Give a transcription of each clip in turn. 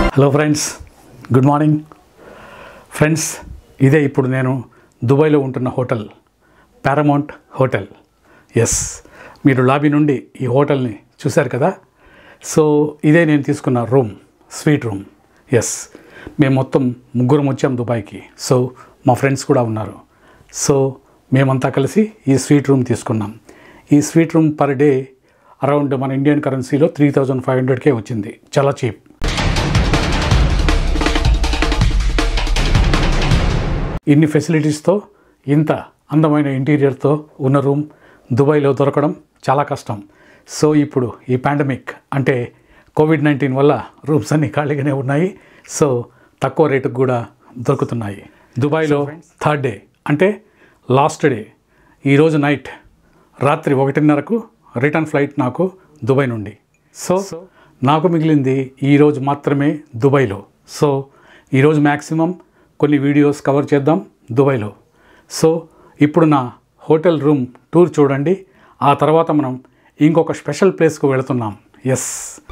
hello friends good morning friends ఇదే ఇప్పుడు నేను దుబాయ్లో ఉంటున్న హోటల్ పారమౌంట్ హోటల్ ఎస్ మీరు లాబీ నుండి ఈ హోటల్ని చూశారు కదా సో ఇదే నేను తీసుకున్న రూమ్ స్వీట్ రూమ్ ఎస్ మేము మొత్తం ముగ్గురం వచ్చాం దుబాయ్కి సో మా ఫ్రెండ్స్ కూడా ఉన్నారు సో మేమంతా కలిసి ఈ స్వీట్ రూమ్ తీసుకున్నాం ఈ suite room per day around మన ఇండియన్ కరెన్సీలో త్రీ థౌజండ్ ఫైవ్ హండ్రెడ్కే వచ్చింది చాలా చీప్ ఇన్ని ఫెసిలిటీస్తో ఇంత అందమైన ఇంటీరియర్తో ఉన్న రూమ్ దుబాయ్లో దొరకడం చాలా కష్టం సో ఇప్పుడు ఈ పాండమిక్ అంటే కోవిడ్ నైన్టీన్ వల్ల రూమ్స్ అన్నీ ఖాళీగానే ఉన్నాయి సో తక్కువ రేటుకు కూడా దొరుకుతున్నాయి దుబాయ్లో థర్డ్ డే అంటే లాస్ట్ డే ఈరోజు నైట్ రాత్రి ఒకటిన్నరకు రిటర్న్ ఫ్లైట్ నాకు దుబాయ్ నుండి సో నాకు మిగిలింది ఈరోజు మాత్రమే దుబాయ్లో సో ఈరోజు మ్యాక్సిమం కొన్ని వీడియోస్ కవర్ చేద్దాం దుబాయ్లో సో ఇప్పుడు నా హోటల్ రూమ్ టూర్ చూడండి ఆ తర్వాత మనం ఇంకొక స్పెషల్ ప్లేస్కు వెళుతున్నాం ఎస్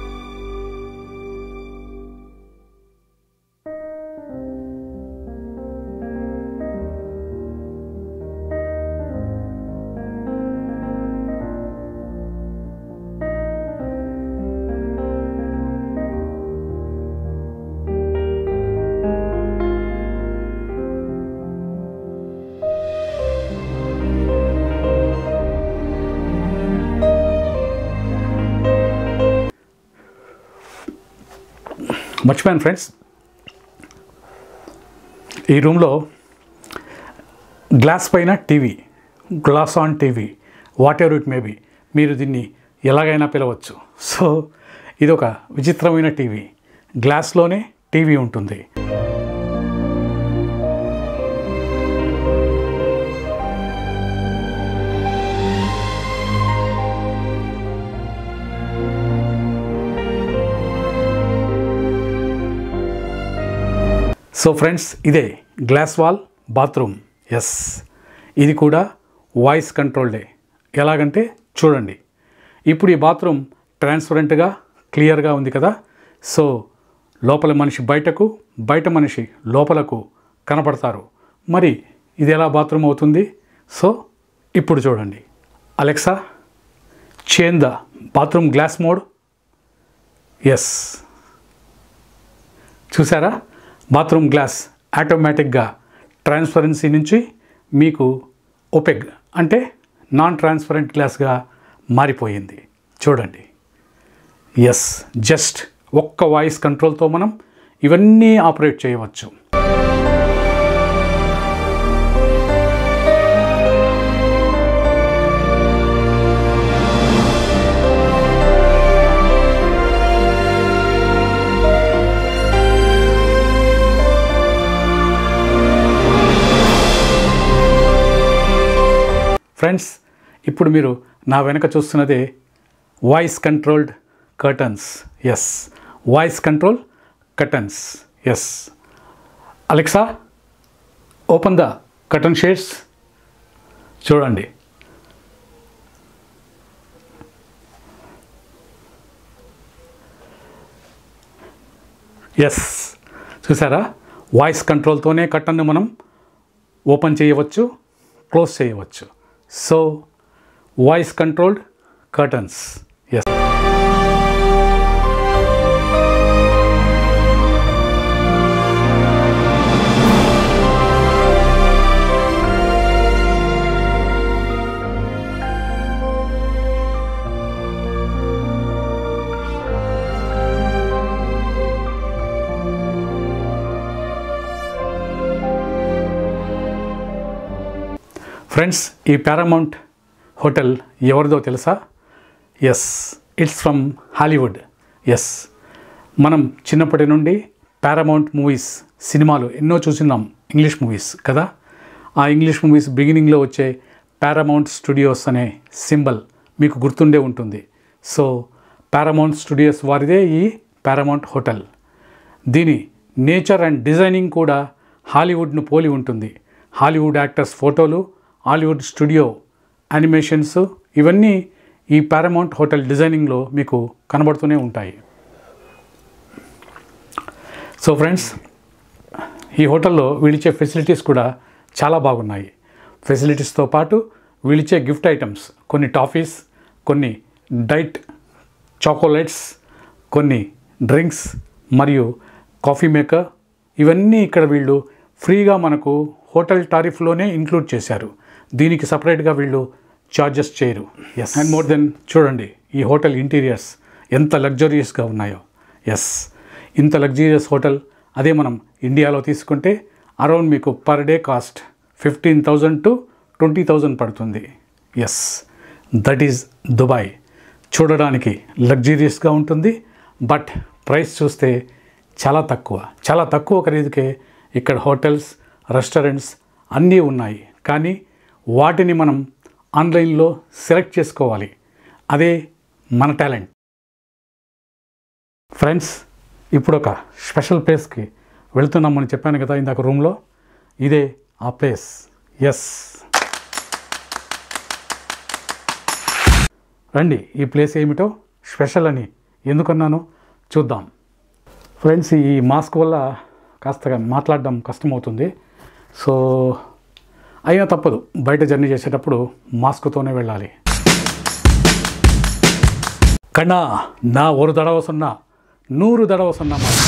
మర్చిపోయాను ఫ్రెండ్స్ ఈ రూమ్లో గ్లాస్ పైన TV glass on TV whatever it may be మీరు దీన్ని ఎలాగైనా పిలవచ్చు సో ఇది ఒక విచిత్రమైన టీవీ గ్లాస్లోనే టీవీ ఉంటుంది సో ఫ్రెండ్స్ ఇదే గ్లాస్ వాల్ బాత్రూమ్ ఎస్ ఇది కూడా వాయిస్ కంట్రోల్డే ఎలాగంటే చూడండి ఇప్పుడు ఈ బాత్రూమ్ ట్రాన్స్పరెంట్గా క్లియర్గా ఉంది కదా సో లోపల మనిషి బయటకు బయట మనిషి లోపలకు కనపడతారు మరి ఇది ఎలా బాత్రూమ్ అవుతుంది సో ఇప్పుడు చూడండి Alexa change the bathroom glass mode yes చూసారా బాత్రూమ్ గ్లాస్ ఆటోమేటిక్గా ట్రాన్స్పరెన్సీ నుంచి మీకు ఒపెగ్ అంటే నాన్ ట్రాన్స్పరెంట్ గ్లాస్గా మారిపోయింది చూడండి ఎస్ జస్ట్ ఒక్క వాయిస్ కంట్రోల్తో మనం ఇవన్నీ ఆపరేట్ చేయవచ్చు ఫ్రెండ్స్ ఇప్పుడు మీరు నా వెనక చూస్తున్నదే voice controlled curtains yes voice control curtains yes Alexa open the curtain shades చూడండి ఎస్ చూసారా వాయిస్ కంట్రోల్తోనే కట్టన్ను మనం ఓపెన్ చేయవచ్చు క్లోజ్ చేయవచ్చు so voice controlled curtains yes friends ఈ పారామౌంట్ హోటల్ ఎవరిదో తెలుసా yes it's from Hollywood yes మనం చిన్నప్పటి నుండి పారామౌంట్ మూవీస్ సినిమాలు ఎన్నో చూసినాం ఇంగ్లీష్ మూవీస్ కదా ఆ ఇంగ్లీష్ మూవీస్ బిగినింగ్లో వచ్చే పారామౌంట్ స్టూడియోస్ అనే సింబల్ మీకు గుర్తుండే ఉంటుంది సో పారామౌంట్ స్టూడియోస్ వారిదే ఈ పారామౌంట్ హోటల్ దీని నేచర్ అండ్ డిజైనింగ్ కూడా హాలీవుడ్ను పోలి ఉంటుంది హాలీవుడ్ యాక్టర్స్ ఫోటోలు హాలీవుడ్ స్టూడియో యానిమేషన్స్ ఇవన్నీ ఈ పారామౌంట్ హోటల్ డిజైనింగ్లో మీకు కనబడుతూనే ఉంటాయి సో ఫ్రెండ్స్ ఈ హోటల్లో వీళ్ళిచ్చే ఫెసిలిటీస్ కూడా చాలా బాగున్నాయి ఫెసిలిటీస్తో పాటు వీళ్ళిచ్చే గిఫ్ట్ ఐటమ్స్ కొన్ని టాఫీస్ కొన్ని డైట్ చాకోలెట్స్ కొన్ని డ్రింక్స్ మరియు కాఫీ మేకర్ ఇవన్నీ ఇక్కడ వీళ్ళు ఫ్రీగా మనకు హోటల్ టారిఫ్లోనే ఇంక్లూడ్ చేశారు దీనికి సపరేట్గా వీళ్ళు చార్జెస్ చేయరు ఎస్ అండ్ మోర్ దెన్ చూడండి ఈ హోటల్ ఇంటీరియర్స్ ఎంత లగ్జరియస్గా ఉన్నాయో ఎస్ ఇంత లగ్జరియస్ హోటల్ అదే మనం ఇండియాలో తీసుకుంటే అరౌండ్ మీకు per day cost fifteen thousand to twenty thousand పడుతుంది ఎస్ దట్ ఈజ్ దుబాయ్ చూడడానికి లగ్జరియస్గా ఉంటుంది బట్ ప్రైస్ చూస్తే చాలా తక్కువ చాలా తక్కువ ఖరీదుకే ఇక్కడ హోటల్స్ రెస్టారెంట్స్ అన్నీ ఉన్నాయి కానీ వాటిని మనం ఆన్లైన్లో సెలెక్ట్ చేసుకోవాలి అదే మన టాలెంట్ ఫ్రెండ్స్ ఇప్పుడు ఒక స్పెషల్ ప్లేస్కి వెళ్తున్నామని చెప్పాను కదా ఇందాక రూమ్లో ఇదే ఆ ప్లేస్ ఎస్ రండి ఈ ప్లేస్ ఏమిటో స్పెషల్ అని ఎందుకన్నానో చూద్దాం ఫ్రెండ్స్ ఈ మాస్క్ వల్ల కాస్త మాట్లాడడం కష్టమవుతుంది సో అయినా తప్పదు బయట జర్నీ చేసేటప్పుడు మాస్క్తోనే వెళ్ళాలి కన్నా నా ఒక దడవ సున్నా నూరు దడవ సున్నా మాస్క్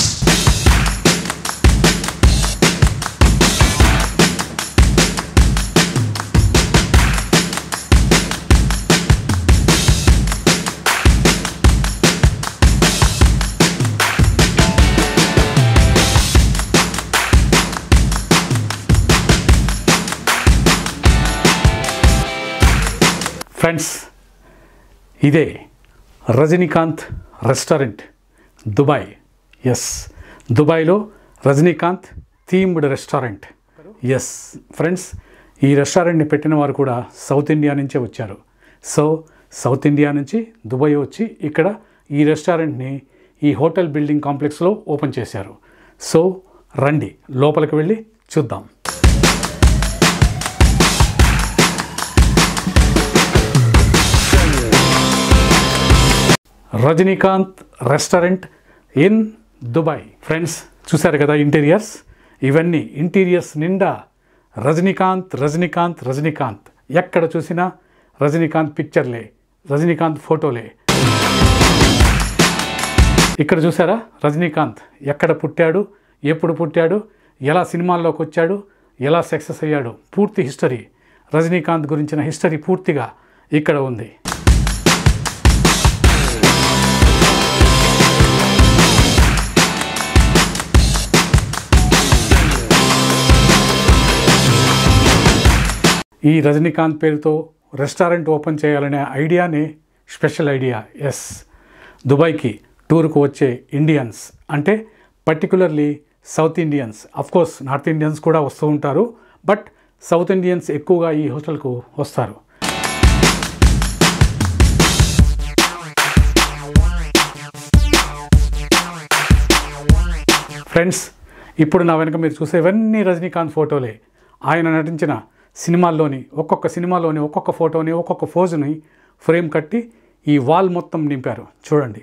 ఫ్రెండ్స్ ఇదే రజనీకాంత్ రెస్టారెంట్ దుబాయ్ ఎస్ దుబాయ్లో Rajinikanth themed restaurant yes friends ఈ రెస్టారెంట్ని పెట్టిన వారు కూడా సౌత్ ఇండియా నుంచే వచ్చారు సో సౌత్ ఇండియా నుంచి దుబాయ్ వచ్చి ఇక్కడ ఈ రెస్టారెంట్ని ఈ హోటల్ బిల్డింగ్ కాంప్లెక్స్లో ఓపెన్ చేశారు సో రండి లోపలికి వెళ్ళి చూద్దాం Rajinikanth restaurant in Dubai friends చూశారు కదా ఇంటీరియర్స్ ఇవన్నీ ఇంటీరియర్స్ నిండా రజనీకాంత్ రజనీకాంత్ రజనీకాంత్ ఎక్కడ చూసినా రజనీకాంత్ పిక్చర్లే రజనీకాంత్ ఫోటోలే ఇక్కడ చూసారా రజనీకాంత్ ఎక్కడ పుట్టాడు ఎప్పుడు పుట్టాడు ఎలా సినిమాల్లోకి వచ్చాడు ఎలా సక్సెస్ అయ్యాడు పూర్తి హిస్టరీ రజనీకాంత్ గురించిన హిస్టరీ పూర్తిగా ఇక్కడ ఉంది ఈ రజనీకాంత్ పేరుతో రెస్టారెంట్ ఓపెన్ చేయాలనే ఐడియానే స్పెషల్ ఐడియా ఎస్ దుబాయ్కి టూర్కు వచ్చే ఇండియన్స్ అంటే particularly south Indians course north Indians కూడా వస్తూ ఉంటారు బట్ సౌత్ ఇండియన్స్ ఎక్కువగా ఈ హోటల్కు వస్తారు ఫ్రెండ్స్ ఇప్పుడు నా వెనక మీరు చూసే ఇవన్నీ రజనీకాంత్ ఫోటోలే ఆయన నటించిన సినిమాల్లోని ఒక్కొక్క సినిమాలోని ఒక్కొక్క ఫోటోని ఒక్కొక్క ఫోజుని ఫ్రేమ్ కట్టి ఈ వాల్ మొత్తం నింపారు చూడండి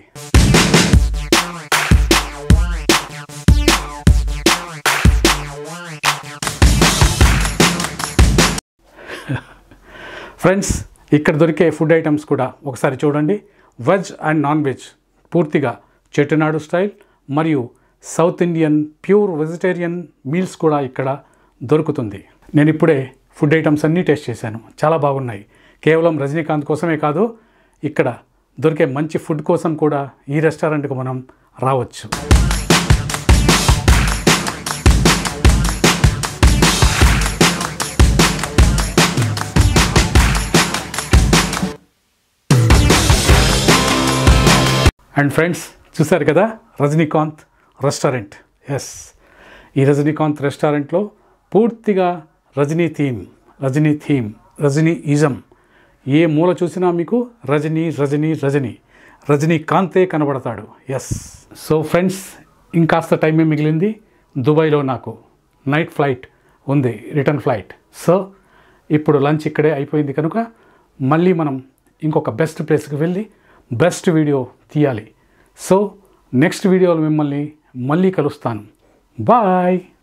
ఫ్రెండ్స్ ఇక్కడ దొరికే ఫుడ్ ఐటమ్స్ కూడా ఒకసారి చూడండి వెజ్ అండ్ నాన్ వెజ్ పూర్తిగా చెట్టునాడు స్టైల్ మరియు south Indian pure vegetarian meals కూడా ఇక్కడ దొరుకుతుంది నేను ఇప్పుడే ఫుడ్ ఐటమ్స్ అన్నీ టేస్ట్ చేశాను చాలా బాగున్నాయి కేవలం రజనీకాంత్ కోసమే కాదు ఇక్కడ దొరికే మంచి ఫుడ్ కోసం కూడా ఈ రెస్టారెంట్కు మనం రావచ్చు అండ్ ఫ్రెండ్స్ చూశారు కదా రజనీకాంత్ రెస్టారెంట్ ఎస్ ఈ రజనీకాంత్ రెస్టారెంట్లో పూర్తిగా Rajini theme Rajini theme Rajini ism ఏ మూల చూసినా మీకు రజనీ రజనీ రజనీ రజనీకాంతే కనబడతాడు ఎస్ సో ఫ్రెండ్స్ ఇంకాస్త టైమే మిగిలింది దుబాయ్లో నాకు నైట్ ఫ్లైట్ ఉంది రిటర్న్ ఫ్లైట్ సో ఇప్పుడు లంచ్ ఇక్కడే అయిపోయింది కనుక మళ్ళీ మనం ఇంకొక బెస్ట్ ప్లేస్కి వెళ్ళి బెస్ట్ వీడియో తీయాలి సో నెక్స్ట్ వీడియోలో మిమ్మల్ని మళ్ళీ కలుస్తాను బాయ్